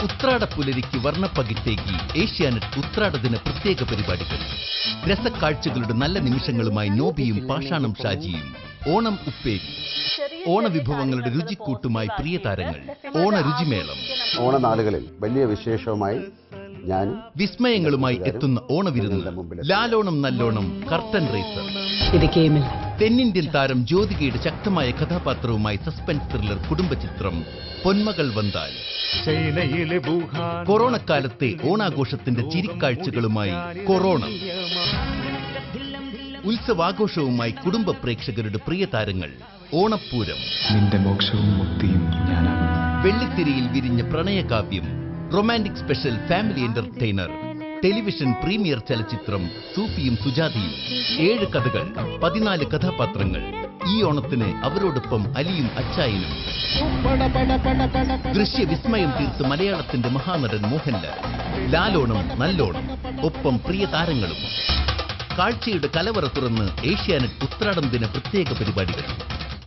ഉത്രാടപ്പുലരിക്ക് വർണ്ണപ്പകിട്ടേക്ക് ഏഷ്യാനെറ്റ് ഉത്രാടദിന പ്രത്യേക പരിപാടികൾ രസക്കാഴ്ചകളുടെ നല്ല നിമിഷങ്ങളുമായി നോബിയും പാഷാണം ഷാജിയും ഓണം ഉപ്പേരി ഓണവിഭവങ്ങളുടെ രുചിക്കൂട്ടുമായി പ്രിയ താരങ്ങൾ ഓണ രുചിമേളം ഓണനാളുകളിൽ വലിയ വിശേഷവുമായി ഞാനും വിസ്മയങ്ങളുമായി എത്തുന്ന ഓണവിരുന്ന് ലാലോണം നല്ലോണം കർട്ടൻ റേസർ ഇത് ഗെയിമിൽ തെന്നിന്ത്യൻ താരം ജ്യോതികയുടെ ശക്തമായ കഥാപാത്രവുമായി സസ്പെൻസ് ത്രില്ലർ കുടുംബചിത്രം പൊന്മകൾ വന്താൽ ചൈനയിലെ വുഹാൻ കൊറോണക്കാലത്തെ ഓണാഘോഷത്തിന്റെ ചിരിക്കാഴ്ചകളുമായി കൊറോണ ഉത്സവാഘോഷവുമായി കുടുംബ പ്രേക്ഷകരുടെ പ്രിയ താരങ്ങൾ ഓണപ്പൂരം നിന്റെ മോക്ഷവും മുക്തിയും ഞാനാകുന്നു വെള്ളിത്തിരിയിൽ വിരിഞ്ഞ പ്രണയകാവ്യം romantic special family entertainer television premiere ചലച്ചിത്രം സൂഫിയും സുജാതിയും ഏഴ് കഥകൾ പതിനാല് കഥാപാത്രങ്ങൾ ഈ ഓണത്തിന് അവരോടൊപ്പം അലിയും അച്ചായനും ദൃശ്യവിസ്മയം തീർത്ത് മലയാളത്തിന്റെ മഹാനടൻ മോഹൻലാൽ ലാലോണം നല്ലോണം ഒപ്പം പ്രിയ താരങ്ങളും കാഴ്ചയുടെ കലവറ തുറന്ന് ഏഷ്യാനെറ്റ് ഉത്രാടം ദിന പ്രത്യേക പരിപാടികൾ